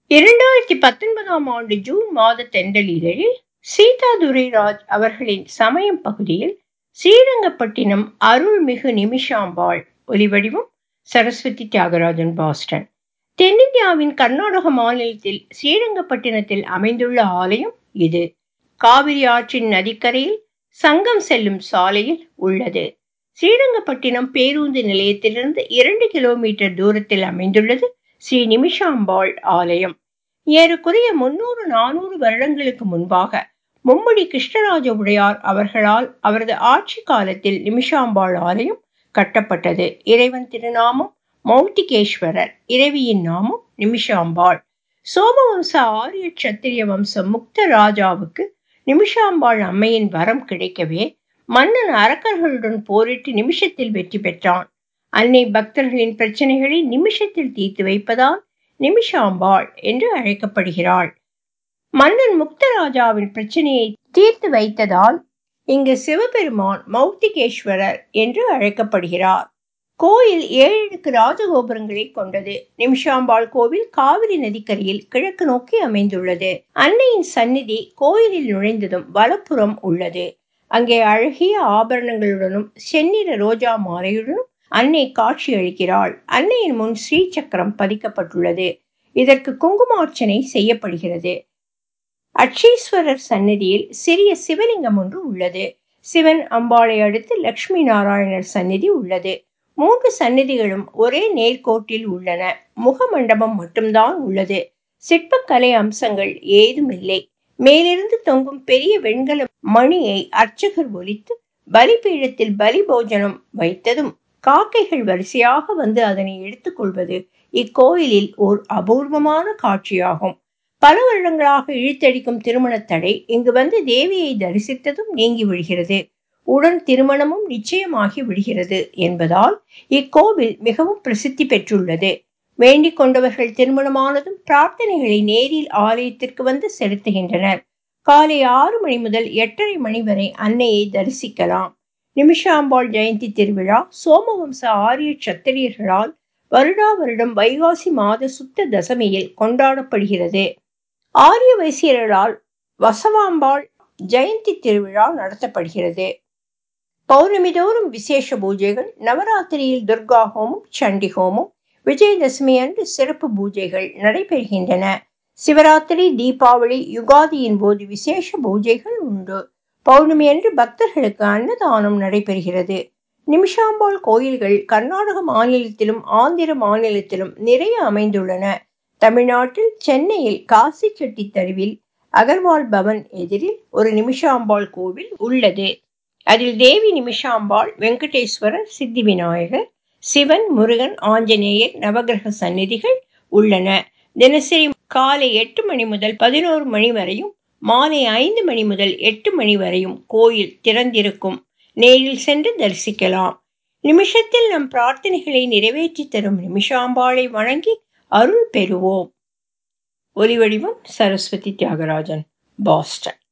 இரண்டாயிரத்தி பத்தொன்பதாம் ஆண்டு ஜூன் மாத தென்றல் இதழில் சீதா துரைராஜ் அவர்களின் சமயம் பகுதியில் ஸ்ரீரங்கப்பட்டினம் அருள்மிகு நிமிஷாம்பாள் ஒலிவடிவம் சரஸ்வதி தியாகராஜன் பாஸ்டன் தென்னிந்தியாவின் கர்நாடக மாநிலத்தில் ஸ்ரீரங்கப்பட்டினத்தில் அமைந்துள்ள ஆலயம் இது காவிரி ஆற்றின் நதிக்கரையில் சங்கம் செல்லும் சாலையில் உள்ளது ஸ்ரீரங்கப்பட்டினம் பேருந்து நிலையத்திலிருந்து இரண்டு கிலோமீட்டர் தூரத்தில் அமைந்துள்ளது ஸ்ரீ நிமிஷாம்பாள் ஆலயம் ஏறக்குறைய முன்னூறு நானூறு வருடங்களுக்கு முன்பாக மும்மடி கிருஷ்ணராஜ உடையார் அவர்களால் அவரது ஆட்சி காலத்தில் நிமிஷாம்பாள் ஆலயம் கட்டப்பட்டது இறைவன் திருநாமம் மௌட்டிகேஸ்வரர் இறைவியின் நாமம் நிமிஷாம்பாள் சோமவம்ச ஆரிய சத்திரிய வம்சம் முக்த ராஜாவுக்கு நிமிஷாம்பாள் அம்மையின் வரம் கிடைக்கவே மன்னன் அரக்கர்களுடன் போரிட்டு நிமிஷத்தில் வெற்றி பெற்றான் அன்னை பக்தர்களின் பிரச்சனைகளை நிமிஷத்தில் தீர்த்து வைப்பதால் நிமிஷாம்பாள் என்று அழைக்கப்படுகிறாள் மன்னன் முக்தராஜாவின் பிரச்சனையை தீர்த்து வைத்ததால் இங்கு சிவபெருமான் மௌத்திகேஸ்வரர் என்று அழைக்கப்படுகிறார் கோயில் ஏழடுக்கு ராஜகோபுரங்களை கொண்டது நிமிஷாம்பாள் கோவில் காவிரி நதிக்கரையில் கிழக்கு நோக்கி அமைந்துள்ளது அன்னையின் சந்நிதி கோயிலில் நுழைந்ததும் வலப்புறம் உள்ளது அங்கே அழகிய ஆபரணங்களுடனும் செந்நிற ரோஜா மாலையுடனும் அன்னை காட்சி அளிக்கிறாள் அன்னையின் முன் ஸ்ரீ சக்கரம் பதிக்கப்பட்டுள்ளது இதற்கு குங்குமார்ச்சனை செய்யப்படுகிறது அட்சீஸ்வரர் சந்நிதியில் சிறிய சிவலிங்கம் ஒன்று உள்ளது சிவன் அம்பாளை அடுத்து லட்சுமி நாராயணர் சந்நிதி உள்ளது மூன்று சந்நிதிகளும் ஒரே நேர்கோட்டில் உள்ளன முகமண்டபம் மட்டும்தான் உள்ளது சிற்பக்கலை அம்சங்கள் ஏதும் இல்லை மேலிருந்து தொங்கும் பெரிய வெண்கல மணியை அர்ச்சகர் ஒலித்து பலிபீடத்தில் பலி போஜனம் வைத்ததும் காக்கைகள் வரிசையாக வந்து அதனை எடுத்துக்கொள்வது இக்கோயிலில் ஓர் அபூர்வமான காட்சியாகும் பல வருடங்களாக இழுத்தடிக்கும் திருமண தடை இங்கு வந்து தேவியை தரிசித்ததும் நீங்கி விடுகிறது உடன் திருமணமும் நிச்சயமாகி விடுகிறது என்பதால் இக்கோவில் மிகவும் பிரசித்தி பெற்றுள்ளது வேண்டிக் கொண்டவர்கள் திருமணமானதும் பிரார்த்தனைகளை நேரில் ஆலயத்திற்கு வந்து செலுத்துகின்றனர் காலை ஆறு மணி முதல் எட்டரை மணி வரை அன்னையை தரிசிக்கலாம் நிமிஷாம்பாள் ஜெயந்தி திருவிழா சோமவம்ச ஆரிய சத்திரியர்களால் வருடா வருடம் வைகாசி மாத சுத்த தசமியில் கொண்டாடப்படுகிறது ஆரிய வைசியர்களால் வசவாம்பாள் ஜெயந்தி திருவிழா நடத்தப்படுகிறது பௌர்ணமி தோறும் விசேஷ பூஜைகள் நவராத்திரியில் துர்கா ஹோமம் சண்டி ஹோமம் விஜயதசமி அன்று சிறப்பு பூஜைகள் நடைபெறுகின்றன சிவராத்திரி தீபாவளி யுகாதியின் போது விசேஷ பூஜைகள் உண்டு பௌர்ணமி அன்று பக்தர்களுக்கு அன்னதானம் நடைபெறுகிறது நிமிஷாம்பாள் கோயில்கள் கர்நாடக மாநிலத்திலும் ஆந்திர மாநிலத்திலும் நிறைய அமைந்துள்ளன தமிழ்நாட்டில் சென்னையில் காசி செட்டி தெருவில் அகர்வால் பவன் எதிரில் ஒரு நிமிஷாம்பாள் கோவில் உள்ளது அதில் தேவி நிமிஷாம்பாள் வெங்கடேஸ்வரர் சித்தி விநாயகர் சிவன் முருகன் ஆஞ்சநேயர் நவகிரக சந்நிதிகள் உள்ளன தினசரி காலை எட்டு மணி முதல் பதினோரு மணி வரையும் மாலை ஐந்து மணி முதல் எட்டு மணி வரையும் கோயில் திறந்திருக்கும் நேரில் சென்று தரிசிக்கலாம் நிமிஷத்தில் நம் பிரார்த்தனைகளை நிறைவேற்றி தரும் நிமிஷாம்பாளை வணங்கி அருள் பெறுவோம் ஒலிவடிவம் சரஸ்வதி தியாகராஜன் பாஸ்டன்